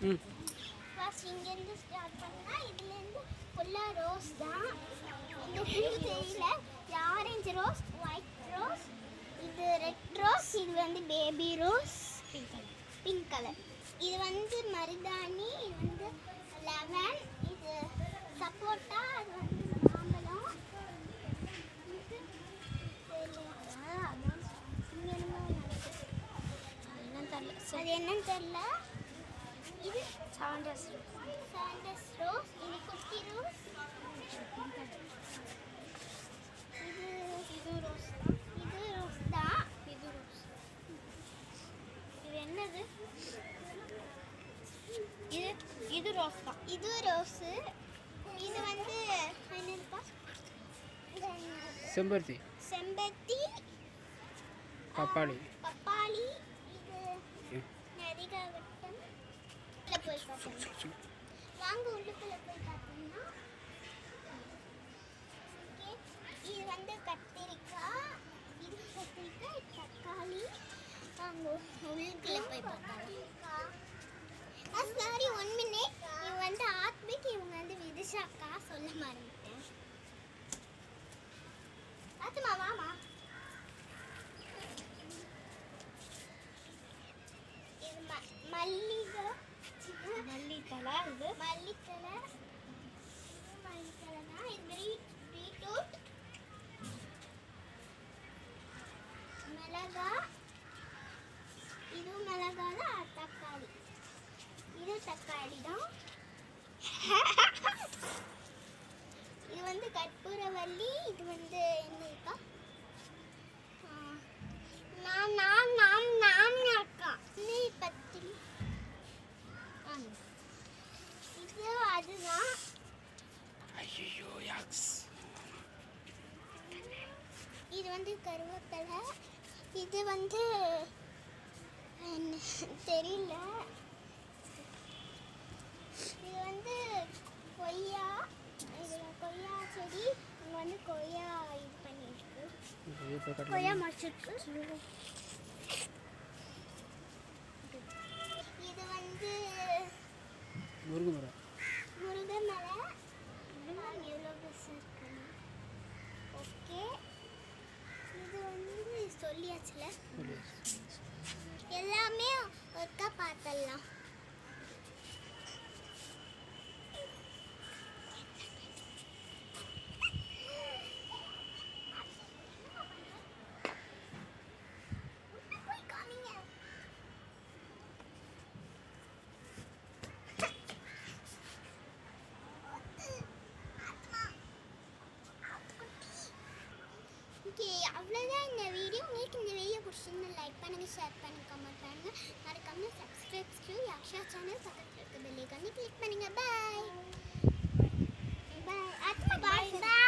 ம் ஃபர்ஸ்ட் இங்கேருந்து ஸ்டார்ட் பண்ணா இதுலேருந்து ஃபுல்லாக ரோஸ் தான் இந்த பூ தெரியல இது ஆரஞ்சு ரோஸ் ஒயிட் ரோஸ் இது ரெட் ரோஸ் இது வந்து பேபி ரோஸ் பிங்க் கலர் இது வந்து மருதாணி இது வந்து லெமன் இது சப்போட்டா அது வந்து மாம்பழம் இது தெரியல. அதான் இங்க என்னமோ நடக்குது. அது என்னன்னு தெரியல இது சாண்டஸ் சாண்டஸ் ரோஸ் இது குட்டி ரோஸ் இது இது ரோஸ் இது ரோஸ் தான் இது ரோஸ் இது என்னது இது இது ரோஸ் தான் இது ரோஸ் இது வந்து என்னதுப்பா இது என்னது? செம்பருத்தி செம்பருத்தி பப்பாளி பப்பாளி இது ம். நரிகாவட்டம் உள்ள போய் பார்த்தோம் வாங்க உள்ளுக்குள்ள போய் பார்த்தோம்னா okay, இது வந்து கத்திரிக்காய் இது கத்திரிக்காய் இது தக்காளி வாங்க உள்ளுக்குள்ள போய் பார்த்தோம் சாரி ஒன் மினிட் இது வந்து ஆத்மிக் இவங்க வந்து விதிஷாக்கா சொல்ல மறந்துட்டேன் ஆத்துமா வாமா இது ம- மல்லிகை மல்லித்தலை இது மல்லித்தலை இது மல்லித்தலை தான் இது பீட் பீட்ரூட் மிளகா இது மிளகா தான் தக்காளி இது தக்காளி தான் இது வந்து கற்பூரவள்ளி இது வந்து என்னக்கா நான் நான் நான் நான் அக்கா நீ பத்திரி இது அதுதான் ஐயோ யாக்ஸ் இது வந்து கருவேப்பிலை இது வந்து என்ன தெரியல இது வந்து கொய்யா இது கொய்யா செடி இங்கே வந்து கொய்யா இது பண்ணியிருக்கு கொய்யா மரச்சிருக்கு இது வந்து முருங்கை மரம் முருங்கை மலை எவ்வளோ பெருசு இருக்குன்னு ஓகே இது வந்து சொல்லியாச்சுல எல்லாமே ஒருக்கா பார்த்தலாம் ஓகே அவ்வளோதான் இந்த வீடியோ உங்களுக்கு இந்த வீடியோ பிடிச்சிருந்தா லைக் பண்ணுங்க ஷேர் பண்ணுங்க கமெண்ட் பண்ணுங்க மறக்காம சப்ஸ்கிரைப் டு யாக்ஷா சேனல் பக்கத்தில் இருக்க பெல்லைக்கானே கிளிக் பண்ணுங்க பாய் பாய் பாய் பாய்